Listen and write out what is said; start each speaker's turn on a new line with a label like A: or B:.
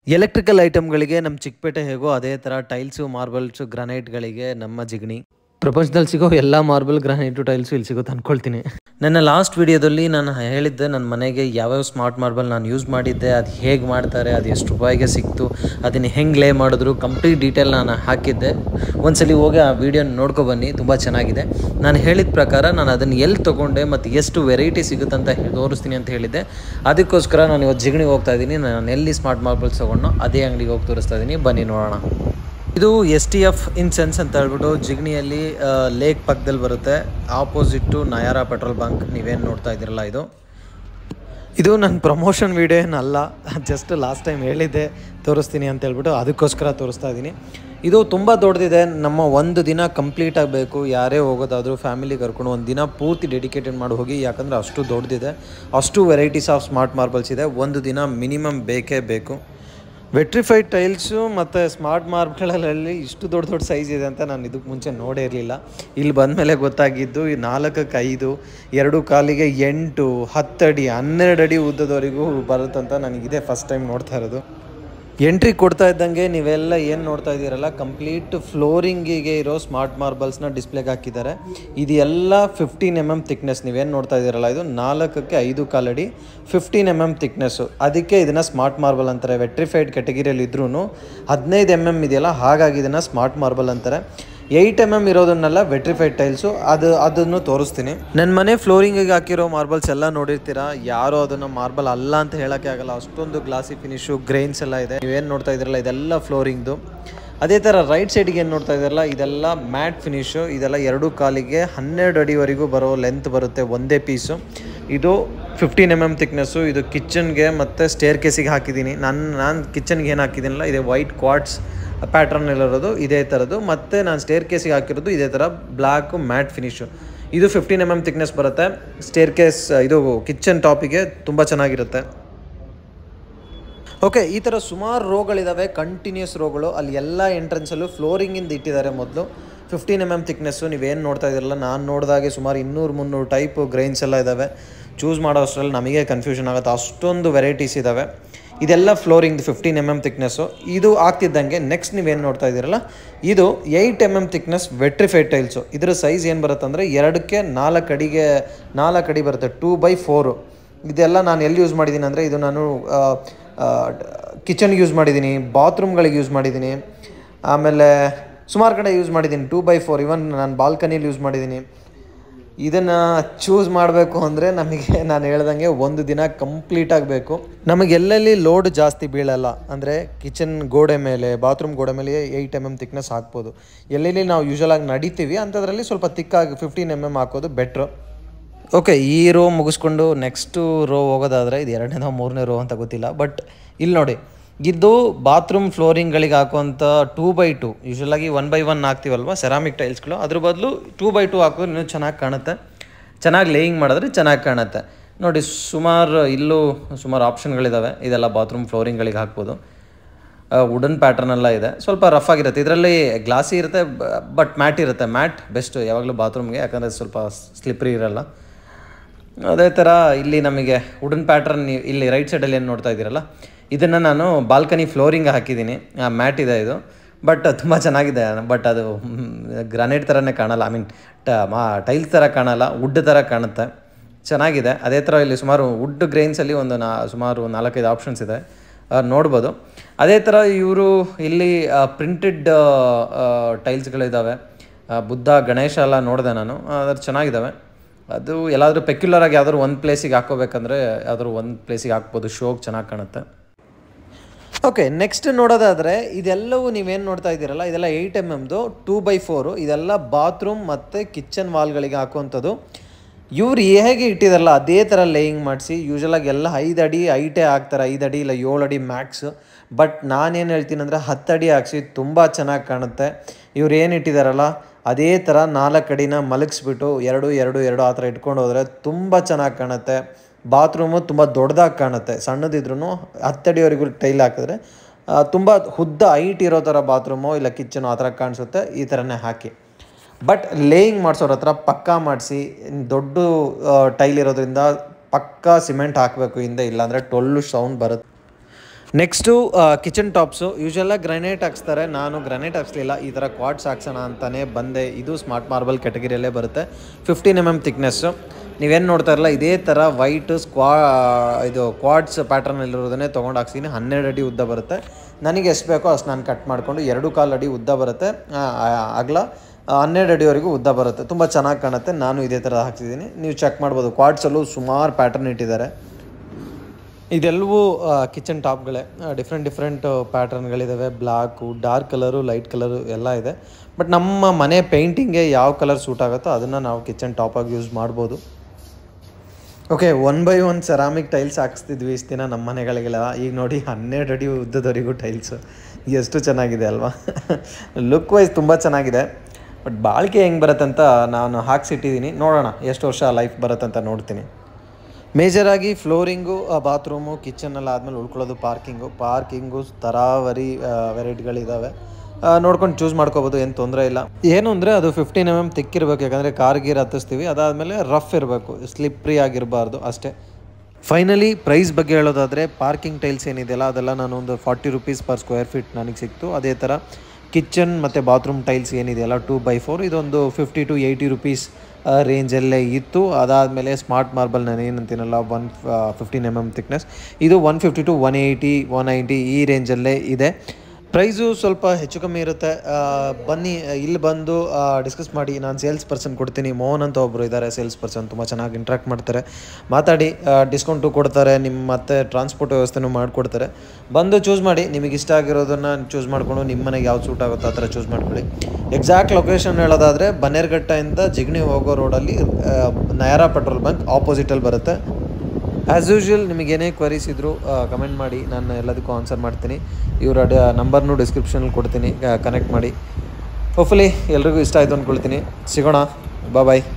A: electrical ಐಟಮ್ಗಳಿಗೆ ನಮ್ಮ ಚಿಕ್ಕಪೇಟೆ ಹೇಗೋ ಅದೇ ಥರ ಟೈಲ್ಸು ಮಾರ್ಬಲ್ಸು ಗ್ರಾನೈಟ್ಗಳಿಗೆ ನಮ್ಮ ಜಿಗಣಿ ಪ್ರಪಂಚದಲ್ಲಿ ಸಿಗೋ ಎಲ್ಲ ಮಾರ್ಬಲ್ ಗ್ರಾನೈಟು ಟೈಲ್ಸು ಇಲ್ಲಿ ಸಿಗುತ್ತೆ ಅಂದ್ಕೊಳ್ತೀನಿ ನನ್ನ ಲಾಸ್ಟ್ ವಿಡಿಯೋದಲ್ಲಿ ನಾನು ಹೇಳಿದ್ದೆ ನನ್ನ ಮನೆಗೆ ಯಾವ್ಯಾವ ಸ್ಮಾರ್ಟ್ ಮಾರ್ಬಲ್ ನಾನು ಯೂಸ್ ಮಾಡಿದ್ದೆ ಅದು ಹೇಗೆ ಮಾಡ್ತಾರೆ ಅದು ಎಷ್ಟು ರೂಪಾಯಿಗೆ ಸಿಕ್ತು ಅದನ್ನು ಹೆಂಗೆ ಲೇ ಮಾಡಿದ್ರು ಕಂಪ್ಲೀಟ್ ಡೀಟೇಲ್ ನಾನು ಹಾಕಿದ್ದೆ ಒಂದ್ಸಲಿ ಹೋಗಿ ಆ ವಿಡಿಯೋ ನೋಡ್ಕೊಬನ್ನಿ ತುಂಬ ಚೆನ್ನಾಗಿದೆ ನಾನು ಹೇಳಿದ ಪ್ರಕಾರ ನಾನು ಅದನ್ನು ಎಲ್ಲಿ ತೊಗೊಂಡೆ ಮತ್ತು ಎಷ್ಟು ವೆರೈಟಿ ಸಿಗುತ್ತೆ ಅಂತ ಹೇ- ತೋರಿಸ್ತೀನಿ ಅಂತ ಹೇಳಿದ್ದೆ ಅದಕ್ಕೋಸ್ಕರ ನಾನು ಇವತ್ತು ಜಿಗಣಿಗೆ ಹೋಗ್ತಾ ಇದ್ದೀನಿ ನಾನು ಎಲ್ಲಿ ಸ್ಮಾರ್ಟ್ ಮಾರ್ಬಲ್ಸ್ ತೊಗೊಂಡು ಅದೇ ಅಂಗಡಿಗೆ ಹೋಗಿ ತೋರಿಸ್ತಾ ಇದ್ದೀನಿ ಬನ್ನಿ ನೋಡೋಣ ಇದು ಎಸ್ ಟಿ ಎಫ್ ಇನ್ಸೆನ್ಸ್ ಅಂತ ಹೇಳ್ಬಿಟ್ಟು ಜಿಗಣಿಯಲ್ಲಿ ಲೇಕ್ ಪಕ್ಕದಲ್ಲಿ ಬರುತ್ತೆ ಆಪೋಸಿಟ್ಟು ನಯಾರ ಪೆಟ್ರೋಲ್ ಬಂಕ್ ನೀವೇನು ನೋಡ್ತಾ ಇದ್ದೀರಲ್ಲ ಇದು ಇದು ನನ್ನ ಪ್ರಮೋಷನ್ ವೀಡಿಯೋ ಏನಲ್ಲ ಜಸ್ಟ್ ಲಾಸ್ಟ್ ಟೈಮ್ ಹೇಳಿದ್ದೆ ತೋರಿಸ್ತೀನಿ ಅಂತ ಹೇಳ್ಬಿಟ್ಟು ಅದಕ್ಕೋಸ್ಕರ ತೋರಿಸ್ತಾ ಇದ್ದೀನಿ ಇದು ತುಂಬ ದೊಡ್ಡದಿದೆ ನಮ್ಮ ಒಂದು ದಿನ ಕಂಪ್ಲೀಟ್ ಆಗಬೇಕು ಯಾರೇ ಹೋಗೋದಾದರೂ ಫ್ಯಾಮಿಲಿ ಕರ್ಕೊಂಡು ಒಂದು ದಿನ ಪೂರ್ತಿ ಡೆಡಿಕೇಟೆಡ್ ಮಾಡಿ ಹೋಗಿ ಯಾಕಂದರೆ ಅಷ್ಟು ದೊಡ್ಡದಿದೆ ಅಷ್ಟು ವೆರೈಟೀಸ್ ಆಫ್ ಸ್ಮಾರ್ಟ್ ಮಾರ್ಬಲ್ಸ್ ಇದೆ ಒಂದು ದಿನ ಮಿನಿಮಮ್ ಬೇಕೇ ಬೇಕು ವೆಟ್ರಿಫೈಡ್ ಟೈಲ್ಸು ಮತ್ತು ಸ್ಮಾರ್ಟ್ ಮಾರ್ಬಲ್ಗಳಲ್ಲಿ ಇಷ್ಟು ದೊಡ್ಡ ದೊಡ್ಡ ಸೈಜ್ ಇದೆ ಅಂತ ನಾನು ಇದಕ್ಕೆ ಮುಂಚೆ ನೋಡೇ ಇರಲಿಲ್ಲ ಇಲ್ಲಿ ಬಂದಮೇಲೆ ಗೊತ್ತಾಗಿದ್ದು ಈ ನಾಲ್ಕಕ್ಕೆ ಐದು ಎರಡು ಕಾಲಿಗೆ ಎಂಟು ಹತ್ತಡಿ ಹನ್ನೆರಡು ಅಡಿ ಉದ್ದದವರೆಗೂ ಬರುತ್ತಂತ ನನಗಿದೆ ಫಸ್ಟ್ ಟೈಮ್ ನೋಡ್ತಾ ಇರೋದು ಎಂಟ್ರಿ ಕೊಡ್ತಾ ಇದ್ದಂಗೆ ನೀವೆಲ್ಲ ಏನು ನೋಡ್ತಾ ಇದ್ದೀರಲ್ಲ ಕಂಪ್ಲೀಟ್ ಫ್ಲೋರಿಂಗಿಗೆ ಇರೋ ಸ್ಮಾರ್ಟ್ ಮಾರ್ಬಲ್ಸ್ನ ಡಿಸ್ಪ್ಲೇಗೆ ಹಾಕಿದ್ದಾರೆ ಇದು ಎಲ್ಲ ಫಿಫ್ಟೀನ್ ಎಮ್ ಎಮ್ ಥಿಕ್ನೆಸ್ ನೀವೇನು ನೋಡ್ತಾ ಇದ್ದೀರಲ್ಲ ಇದು ನಾಲ್ಕಕ್ಕೆ ಐದು ಕಾಲಡಿ ಫಿಫ್ಟೀನ್ ಎಮ್ ಎಮ್ ಥಿಕ್ನೆಸ್ಸು ಅದಕ್ಕೆ ಇದನ್ನು ಸ್ಮಾರ್ಟ್ ಮಾರ್ಬಲ್ ಅಂತಾರೆ ವೆಟ್ರಿಫೈಡ್ ಕೆಟಗಿರಿಯಲ್ಲಿ ಇದ್ರೂ ಹದಿನೈದು ಎಮ್ ಎಮ್ ಇದೆಯಲ್ಲ ಹಾಗಾಗಿ ಇದನ್ನು ಸ್ಮಾರ್ಟ್ ಮಾರ್ಬಲ್ ಅಂತಾರೆ ಏಯ್ಟ್ ಎಮ್ ಎಮ್ ಇರೋದನ್ನೆಲ್ಲ ವೆಟ್ರಿಫೈಡ್ ಟೈಲ್ಸು ಅದು ಅದನ್ನು ತೋರಿಸ್ತೀನಿ ನನ್ನ ಮನೆ ಫ್ಲೋರಿಂಗಿಗೆ ಹಾಕಿರೋ ಮಾರ್ಬಲ್ಸ್ ಎಲ್ಲ ನೋಡಿರ್ತೀರಾ ಯಾರೋ ಅದನ್ನು ಮಾರ್ಬಲ್ ಅಲ್ಲ ಅಂತ ಹೇಳೋಕ್ಕೆ ಆಗಲ್ಲ ಅಷ್ಟೊಂದು ಗ್ಲಾಸಿ ಫಿನಿಶು ಗ್ರೈನ್ಸ್ ಎಲ್ಲ ಇದೆ ನೀವೇನು ನೋಡ್ತಾ ಇದ್ದೀರಲ್ಲ ಇದೆಲ್ಲ ಫ್ಲೋರಿಂಗ್ದು ಅದೇ ಥರ ರೈಟ್ ಸೈಡಿಗೆ ಏನು ನೋಡ್ತಾ ಇದ್ದೀರಲ್ಲ ಇದೆಲ್ಲ ಮ್ಯಾಟ್ ಫಿನಿಶು ಇದೆಲ್ಲ ಎರಡು ಕಾಲಿಗೆ ಹನ್ನೆರಡು ಅಡಿವರೆಗೂ ಬರೋ ಲೆಂತ್ ಬರುತ್ತೆ ಒಂದೇ ಪೀಸು ಇದು ಫಿಫ್ಟೀನ್ ಎಮ್ ಎಮ್ ಥಿಕ್ನೆಸ್ಸು ಇದು ಕಿಚನ್ಗೆ ಮತ್ತು ಸ್ಟೇರ್ ಕೇಸಿಗೆ ಹಾಕಿದ್ದೀನಿ ನಾನು ನಾನು ಕಿಚನ್ಗೆ ಏನು ಹಾಕಿದ್ದೀನಲ್ಲ ಇದೆ ವೈಟ್ ಕ್ವಾಟ್ಸ್ ಪ್ಯಾಟ್ರನ್ನಲ್ಲಿರೋದು ಇದೇ ಥರದ್ದು ಮತ್ತು ನಾನು ಸ್ಟೇರ್ ಕೇಸಿಗೆ ಹಾಕಿರೋದು ಇದೇ ಥರ ಬ್ಲ್ಯಾಕು ಮ್ಯಾಟ್ ಫಿನಿಶು ಇದು ಫಿಫ್ಟೀನ್ ಎಮ್ ಎಮ್ ಥಿಕ್ನೆಸ್ ಬರುತ್ತೆ ಸ್ಟೇರ್ ಕೇಸ್ ಇದು ಕಿಚನ್ ಟಾಪಿಗೆ ತುಂಬ ಚೆನ್ನಾಗಿರುತ್ತೆ ಓಕೆ ಈ ಥರ ಸುಮಾರು ರೋಗಳಿದ್ದಾವೆ ಕಂಟಿನ್ಯೂಸ್ ರೋಗಳು ಅಲ್ಲಿ ಎಲ್ಲ ಎಂಟ್ರೆನ್ಸಲ್ಲೂ ಫ್ಲೋರಿಂಗಿಂದ ಇಟ್ಟಿದ್ದಾರೆ ಮೊದಲು ಫಿಫ್ಟೀನ್ ಎಮ್ ಎಮ್ ಥಿಕ್ನೆಸ್ಸು ನೀವೇನು ನೋಡ್ತಾ ಇದ್ದೀರಲ್ಲ ನಾನು ನೋಡಿದಾಗೆ ಸುಮಾರು ಇನ್ನೂರು ಮುನ್ನೂರು ಟೈಪ್ ಗ್ರೈನ್ಸ್ ಎಲ್ಲ ಇದ್ದಾವೆ ಚೂಸ್ ಮಾಡೋ ಅಷ್ಟರಲ್ಲಿ ನಮಗೆ ಕನ್ಫ್ಯೂಷನ್ ಆಗುತ್ತೆ ಅಷ್ಟೊಂದು ವೆರೈಟೀಸ್ ಇದ್ದಾವೆ ಇದೆಲ್ಲ flooring fifteen M M thickness ಇದು ಆಗ್ತಿದ್ದಂಗೆ ನೆಕ್ಸ್ಟ್ ನೀವೇನು ನೋಡ್ತಾ ಇದ್ದೀರಲ್ಲ ಇದು eight M M thickness vitrified tiles ಇದರ ಸೈಜ್ ಏನು ಬರುತ್ತೆ ಅಂದರೆ ಎರಡಕ್ಕೆ ನಾಲ್ಕು ಅಡಿಗೆ ನಾಲ್ಕು ಅಡಿ ಬರುತ್ತೆ ಟೂ ಬೈ ಫೋರು ಇದೆಲ್ಲ ನಾನು ಎಲ್ಲಿ ಯೂಸ್ ಮಾಡಿದ್ದೀನಿ ಅಂದರೆ ಇದು ನಾನು ಕಿಚನ್ಗೆ ಯೂಸ್ ಮಾಡಿದ್ದೀನಿ ಬಾತ್ರೂಮ್ಗಳಿಗೆ ಯೂಸ್ ಮಾಡಿದ್ದೀನಿ ಆಮೇಲೆ ಸುಮಾರು ಕಡೆ ಯೂಸ್ ಮಾಡಿದ್ದೀನಿ ಟೂ ಬೈ ಫೋರ್ ಇವನ್ ನಾನು ಬಾಲ್ಕನಿಲಿ ಯೂಸ್ ಮಾಡಿದ್ದೀನಿ ಇದನ್ನು ಚೂಸ್ ಮಾಡಬೇಕು ಅಂದರೆ ನಮಗೆ ನಾನು ಹೇಳ್ದಂಗೆ ಒಂದು ದಿನ ಕಂಪ್ಲೀಟ್ ಆಗಬೇಕು ನಮಗೆ ಎಲ್ಲೆಲ್ಲಿ ಲೋಡ್ ಜಾಸ್ತಿ ಬೀಳಲ್ಲ ಅಂದರೆ ಕಿಚನ್ ಗೋಡೆ ಮೇಲೆ ಬಾತ್ರೂಮ್ ಗೋಡೆ ಮೇಲೆ ಏಯ್ಟ್ ಎಮ್ ಎಮ್ ಥಿಕ್ನೆಸ್ ಹಾಕ್ಬೋದು ಎಲ್ಲೆಲ್ಲಿ ನಾವು ಯೂಶಲಾಗಿ ನಡಿತೀವಿ ಅಂಥದ್ರಲ್ಲಿ ಸ್ವಲ್ಪ ತಿಕ್ಕಾಗಿ ಫಿಫ್ಟೀನ್ ಎಮ್ ಎಮ್ ಹಾಕೋದು ಬೆಟ್ರು ಓಕೆ ಈ ರೋ ಮುಗಿಸ್ಕೊಂಡು ನೆಕ್ಸ್ಟು ರೋ ಹೋಗೋದಾದರೆ ಇದು ಎರಡನೇದೋ ಮೂರನೇ ರೋ ಅಂತ ಗೊತ್ತಿಲ್ಲ ಬಟ್ ಇಲ್ಲಿ ನೋಡಿ ಇದು ಬಾತ್ರೂಮ್ ಫ್ಲೋರಿಂಗ್ಗಳಿಗೆ ಹಾಕುವಂಥ ಟೂ ಬೈ ಟು ಯೂಶಲಾಗಿ ಒನ್ ಬೈ ಒನ್ ಹಾಕ್ತೀವಲ್ವ ಸೆರಾಮಿಕ್ ಟೈಲ್ಸ್ಗಳು ಅದ್ರ ಬದಲು ಟೂ ಬೈ ಟು ಹಾಕಿದ್ರೆ ಇನ್ನೂ ಚೆನ್ನಾಗಿ ಕಾಣುತ್ತೆ ಚೆನ್ನಾಗಿ ಲೇಯಿಂಗ್ ಮಾಡಿದ್ರೆ ಚೆನ್ನಾಗಿ ಕಾಣುತ್ತೆ ನೋಡಿ ಸುಮಾರು ಇಲ್ಲೂ ಸುಮಾರು ಆಪ್ಷನ್ಗಳಿದ್ದಾವೆ ಇದೆಲ್ಲ ಬಾತ್ರೂಮ್ ಫ್ಲೋರಿಂಗ್ಗಳಿಗೆ ಹಾಕ್ಬೋದು ವುಡನ್ ಪ್ಯಾಟರ್ನ್ ಎಲ್ಲ ಇದೆ ಸ್ವಲ್ಪ ರಫ್ ಆಗಿರುತ್ತೆ ಇದರಲ್ಲಿ ಗ್ಲಾಸಿ ಇರುತ್ತೆ ಬಟ್ ಮ್ಯಾಟ್ ಇರುತ್ತೆ ಮ್ಯಾಟ್ ಬೆಸ್ಟ್ ಯಾವಾಗಲೂ ಬಾತ್ರೂಮ್ಗೆ ಯಾಕಂದರೆ ಸ್ವಲ್ಪ ಸ್ಲಿಪ್ರಿ ಇರಲ್ಲ ಅದೇ ಥರ ಇಲ್ಲಿ ನಮಗೆ ವುಡನ್ ಪ್ಯಾಟ್ರನ್ ಇಲ್ಲಿ ರೈಟ್ ಸೈಡಲ್ಲಿ ಏನು ನೋಡ್ತಾ ಇದ್ದೀರಲ್ಲ ಇದನ್ನು ನಾನು ಬಾಲ್ಕನಿ ಫ್ಲೋರಿಂಗ್ ಹಾಕಿದ್ದೀನಿ ಮ್ಯಾಟ್ ಇದೆ ಇದು ಬಟ್ ತುಂಬ ಚೆನ್ನಾಗಿದೆ ಬಟ್ ಅದು ಗ್ರಾನೈಟ್ ಥರನೇ ಕಾಣಲ್ಲ ಐ ಮೀನ್ ಟ ಮಾ ಟೈಲ್ಸ್ ಥರ ಕಾಣಲ್ಲ ವುಡ್ ಥರ ಕಾಣುತ್ತೆ ಚೆನ್ನಾಗಿದೆ ಅದೇ ಥರ ಇಲ್ಲಿ ಸುಮಾರು ವುಡ್ ಗ್ರೈನ್ಸಲ್ಲಿ ಒಂದು ನಾ ಸುಮಾರು ನಾಲ್ಕೈದು ಆಪ್ಷನ್ಸ್ ಇದೆ ಆ, ನೋಡ್ಬೋದು ಅದೇ ಥರ ಇವರು ಇಲ್ಲಿ ಪ್ರಿಂಟೆಡ್ ಟೈಲ್ಸ್ಗಳಿದ್ದಾವೆ ಬುದ್ಧ ಗಣೇಶ ಎಲ್ಲ ನೋಡಿದೆ ನಾನು ಅದ್ರ ಚೆನ್ನಾಗಿದ್ದಾವೆ ಅದು ಎಲ್ಲಾದರೂ ಪೆಕ್ಯುಲರ್ ಆಗಿ ಯಾವ್ದಾದ್ರು ಒಂದು ಪ್ಲೇಸಿಗೆ ಹಾಕೋಬೇಕಂದ್ರೆ ಯಾವ್ದಾದ್ರು ಒಂದು ಪ್ಲೇಸಿಗೆ ಹಾಕ್ಬೋದು ಶೋಗೆ ಚೆನ್ನಾಗಿ ಕಾಣುತ್ತೆ ಓಕೆ ನೆಕ್ಸ್ಟ್ ನೋಡೋದಾದರೆ ಇದೆಲ್ಲವೂ ನೀವೇನು ನೋಡ್ತಾ ಇದ್ದೀರಲ್ಲ ಇದೆಲ್ಲ ಏಯ್ಟ್ ಎಮ್ ಎಮ್ದು ಟೂ ಬೈ ಫೋರು ಇದೆಲ್ಲ ಬಾತ್ರೂಮ್ ಮತ್ತು ಕಿಚನ್ ವಾಲ್ಗಳಿಗೆ ಹಾಕುವಂಥದ್ದು ಇವ್ರು ಹೇಗೆ ಇಟ್ಟಿದಾರಲ್ಲ ಅದೇ ಥರ ಲೇಯಿಂಗ್ ಮಾಡಿಸಿ ಯೂಶಲಾಗಿ ಎಲ್ಲ ಐದು ಅಡಿ ಐಟೇ ಹಾಕ್ತಾರೆ ಐದು ಅಡಿ ಇಲ್ಲ ಏಳು ಅಡಿ ಮ್ಯಾಕ್ಸ್ ಬಟ್ ನಾನೇನು ಹೇಳ್ತೀನಿ ಅಂದರೆ ಹತ್ತು ಅಡಿ ಹಾಕ್ಸಿ ತುಂಬ ಚೆನ್ನಾಗಿ ಕಾಣುತ್ತೆ ಇವ್ರು ಏನು ಇಟ್ಟಿದಾರಲ್ಲ ಅದೇ ಥರ ನಾಲ್ಕು ಅಡಿನ ಮಲಗಿಸ್ಬಿಟ್ಟು ಎರಡು ಎರಡು ಎರಡು ಆ ಥರ ಇಟ್ಕೊಂಡು ಹೋದರೆ ತುಂಬ ಚೆನ್ನಾಗಿ ಕಾಣುತ್ತೆ ಬಾತ್ರೂಮು ತುಂಬ ದೊಡ್ಡದಾಗಿ ಕಾಣುತ್ತೆ ಸಣ್ಣದಿದ್ರೂ ಹತ್ತಡಿವರೆಗೂ ಟೈಲ್ ಹಾಕಿದ್ರೆ ತುಂಬ ಉದ್ದ ಹೈಟ್ ಇರೋ ಥರ ಬಾತ್ರೂಮು ಇಲ್ಲ ಕಿಚನು ಆ ಥರ ಕಾಣಿಸುತ್ತೆ ಈ ಥರನೇ ಹಾಕಿ ಬಟ್ ಲೇಯಿಂಗ್ ಮಾಡಿಸೋರ ಹತ್ರ ಪಕ್ಕಾ ಮಾಡಿಸಿ ದೊಡ್ಡ ಟೈಲ್ ಇರೋದ್ರಿಂದ ಪಕ್ಕಾ ಸಿಮೆಂಟ್ ಹಾಕಬೇಕು ಹಿಂದೆ ಇಲ್ಲಾಂದರೆ ಟೊಳ್ಳು ಸೌಂಡ್ ಬರುತ್ತೆ ನೆಕ್ಸ್ಟು ಕಿಚನ್ ಟಾಪ್ಸು ಯೂಶಲಾಗಿ ಗ್ರನೈಟ್ ಹಾಕ್ಸ್ತಾರೆ ನಾನು ಗ್ರನೈಟ್ ಹಾಕ್ಸ್ಲಿಲ್ಲ ಈ ಥರ ಕ್ವಾಡ್ಸ್ ಹಾಕ್ಸೋಣ ಅಂತಲೇ ಬಂದೆ ಇದು ಸ್ಮಾರ್ಟ್ ಮಾರ್ಬಲ್ ಕ್ಯಾಟಗರಿಯಲ್ಲೇ ಬರುತ್ತೆ ಫಿಫ್ಟೀನ್ ಎಮ್ ಎಮ್ ತಿಕ್ನೆಸ್ಸು ನೀವೇನು ನೋಡ್ತಾ ಇರಲ್ಲ ಇದೇ ಥರ ವೈಟ್ ಸ್ಕ್ವಾ ಇದು ಕ್ವಾಡ್ಸ್ ಪ್ಯಾಟರ್ನಲ್ಲಿರೋದನ್ನೇ ತೊಗೊಂಡು ಹಾಕ್ಸಿದ್ದೀನಿ ಹನ್ನೆರಡು ಅಡಿ ಉದ್ದ ಬರುತ್ತೆ ನನಗೆ ಎಷ್ಟು ಬೇಕೋ ಅಷ್ಟು ನಾನು ಕಟ್ ಮಾಡಿಕೊಂಡು ಎರಡು ಕಾಲು ಅಡಿ ಉದ್ದ ಬರುತ್ತೆ ಆ, ಆ, ಅಗಲ ಆ, ಹನ್ನೆರಡು ಅಡಿವರೆಗೂ ಉದ್ದ ಬರುತ್ತೆ ತುಂಬ ಚೆನ್ನಾಗಿ ಕಾಣುತ್ತೆ ನಾನು ಇದೇ ಥರ ಹಾಕ್ಸಿದ್ದೀನಿ ನೀವು ಚೆಕ್ ಮಾಡ್ಬೋದು ಕ್ವಾಡ್ಸಲ್ಲೂ ಸುಮಾರು ಪ್ಯಾಟರ್ನ್ ಇಟ್ಟಿದ್ದಾರೆ ಇದೆಲ್ಲವೂ ಕಿಚನ್ ಟಾಪ್ಗಳೇ ಡಿಫ್ರೆಂಟ್ ಡಿಫ್ರೆಂಟ್ ಪ್ಯಾಟರ್ನ್ಗಳಿದ್ದಾವೆ black dark colour light colour ಎಲ್ಲ ಇದೆ ಬಟ್ ನಮ್ಮ ಮನೆ ಪೇಂಟಿಂಗ್ಗೆ ಯಾವ ಕಲರ್ ಸೂಟ್ ಆಗುತ್ತೋ ಅದನ್ನು ನಾವು ಕಿಚನ್ ಟಾಪಾಗಿ ಯೂಸ್ ಮಾಡ್ಬೋದು okay one by one ceramic tiles ಹಾಕ್ಸ್ತಿದ್ವಿ ಇಷ್ಟು ದಿನ ನಮ್ಮ ಮನೆಗಳಿಗೆಲ್ಲ ಈಗ ನೋಡಿ ಹನ್ನೆರಡು ಅಡಿ ಉದ್ದದವರೆಗೂ ಟೈಲ್ಸು ಎಷ್ಟು ಚೆನ್ನಾಗಿದೆ ಅಲ್ವಾ ಲುಕ್ ವೈಸ್ ತುಂಬ ಚೆನ್ನಾಗಿದೆ ಬಟ್ ಬಾಳಿಕೆ ಹೆಂಗೆ ಬರುತ್ತಂತ ನಾನು ಹಾಕ್ಸಿಟ್ಟಿದ್ದೀನಿ ನೋಡೋಣ ಎಷ್ಟು ವರ್ಷ ಲೈಫ್ ಬರುತ್ತಂತ ನೋಡ್ತೀನಿ ಮೇಜರಾಗಿ ಫ್ಲೋರಿಂಗು ಬಾತ್ರೂಮು ಕಿಚನಲ್ಲಿ ಆದಮೇಲೆ ಉಳ್ಕೊಳ್ಳೋದು ಪಾರ್ಕಿಂಗು ಪಾರ್ಕಿಂಗು ತರಾವರಿ ವೆರೈಟಿಗಳಿದ್ದಾವೆ ನೋಡ್ಕೊಂಡು ಚೂಸ್ ಮಾಡ್ಕೋಬೋದು ಏನು ತೊಂದರೆ ಇಲ್ಲ ಏನು ಅಂದರೆ ಅದು ಫಿಫ್ಟೀನ್ ಎಮ್ ಎಮ್ ತಿಕ್ಕಿರ್ಬೇಕು ಯಾಕಂದರೆ ಕಾರ್ ಗೀರ್ ಹತ್ತಿಸ್ತೀವಿ ಅದಾದಮೇಲೆ ರಫ್ ಇರಬೇಕು ಸ್ಲಿಪ್ರಿ ಆಗಿರಬಾರ್ದು ಅಷ್ಟೇ ಫೈನಲಿ ಪ್ರೈಸ್ ಬಗ್ಗೆ ಹೇಳೋದಾದರೆ ಪಾರ್ಕಿಂಗ್ ಟೈಲ್ಸ್ ಏನಿದೆಯಲ್ಲ ಅದೆಲ್ಲ ನಾನು ಒಂದು forty rupees per square feet ನನಗೆ ಸಿಕ್ತು ಅದೇ ಥರ ಕಿಚನ್ ಮತ್ತು ಬಾತ್ರೂಮ್ ಟೈಲ್ಸ್ ಏನಿದೆಯಲ್ಲ ಟೂ ಬೈ ಫೋರ್ ಇದೊಂದು ಫಿಫ್ಟಿ ಟು ಏಯ್ಟಿ ರುಪೀಸ್ ರೇಂಜಲ್ಲೇ ಇತ್ತು ಅದಾದಮೇಲೆ ಸ್ಮಾರ್ಟ್ ಮಾರ್ಬಲ್ ನಾನು ಏನಂತೀನಲ್ಲ one fifteen M M thickness ಇದು one fifty to one eighty one ninety ಈ ರೇಂಜಲ್ಲೇ ಇದೆ ಪ್ರೈಸು ಸ್ವಲ್ಪ ಹೆಚ್ಚು ಕಮ್ಮಿ ಇರುತ್ತೆ ಆ, ಬನ್ನಿ ಇಲ್ಲಿ ಬಂದು ಡಿಸ್ಕಸ್ ಮಾಡಿ ನಾನು ಸೇಲ್ಸ್ ಪರ್ಸನ್ ಕೊಡ್ತೀನಿ ಮೋಹನ್ ಅಂತ ಒಬ್ಬರು ಇದ್ದಾರೆ ಸೇಲ್ಸ್ ಪರ್ಸನ್ ತುಂಬ ಚೆನ್ನಾಗಿ ಇಂಟ್ರಾಕ್ಟ್ ಮಾಡ್ತಾರೆ ಮಾತಾಡಿ ಡಿಸ್ಕೌಂಟು ಕೊಡ್ತಾರೆ ನಿಮ್ಮ ಮತ್ತೆ ಟ್ರಾನ್ಸ್ಪೋರ್ಟ್ ವ್ಯವಸ್ಥೆನೂ ಮಾಡಿಕೊಡ್ತಾರೆ ಬಂದು ಚೂಸ್ ಮಾಡಿ ನಿಮಗೆ ಇಷ್ಟ ಆಗಿರೋದನ್ನು ಚೂಸ್ ಮಾಡಿಕೊಂಡು ನಿಮ್ಮ ಮನೆಗೆ ಯಾವ್ದು ಸೂಟ್ ಆಗುತ್ತೋ ಆ ಥರ ಚೂಸ್ ಮಾಡ್ಕೊಳ್ಳಿ ಎಕ್ಸಾಕ್ಟ್ ಲೊಕೇಶನ್ ಹೇಳೋದಾದರೆ ಬನ್ನೇರ್ಘಟ್ಟದಿಂದ ಜಿಗಣಿ ಹೋಗೋ ರೋಡಲ್ಲಿ ನಯಾರಾ ಪೆಟ್ರೋಲ್ ಬಂಕ್ ಆಪೋಸಿಟಲ್ಲಿ ಬರುತ್ತೆ ಆ್ಯಸ್ ಯೂಶ್ವಲ್ ನಿಮಗೆ ಏನೇ ಕ್ವರೀಸ್ ಇದ್ದರೂ ಕಮೆಂಟ್ ಮಾಡಿ ನಾನು ಎಲ್ಲದಕ್ಕೂ ಆನ್ಸರ್ ಮಾಡ್ತೀನಿ ಇವರ ನಂಬರ್ನು ಡಿಸ್ಕ್ರಿಪ್ಷನಲ್ಲಿ ಕೊಡ್ತೀನಿ ಕನೆಕ್ಟ್ ಮಾಡಿ ಹೋಪ್ಫುಲಿ ಎಲ್ರಿಗೂ ಇಷ್ಟ ಆಯಿತು ಅಂದ್ಕೊಳ್ತೀನಿ ಸಿಗೋಣ ಬಾಯ್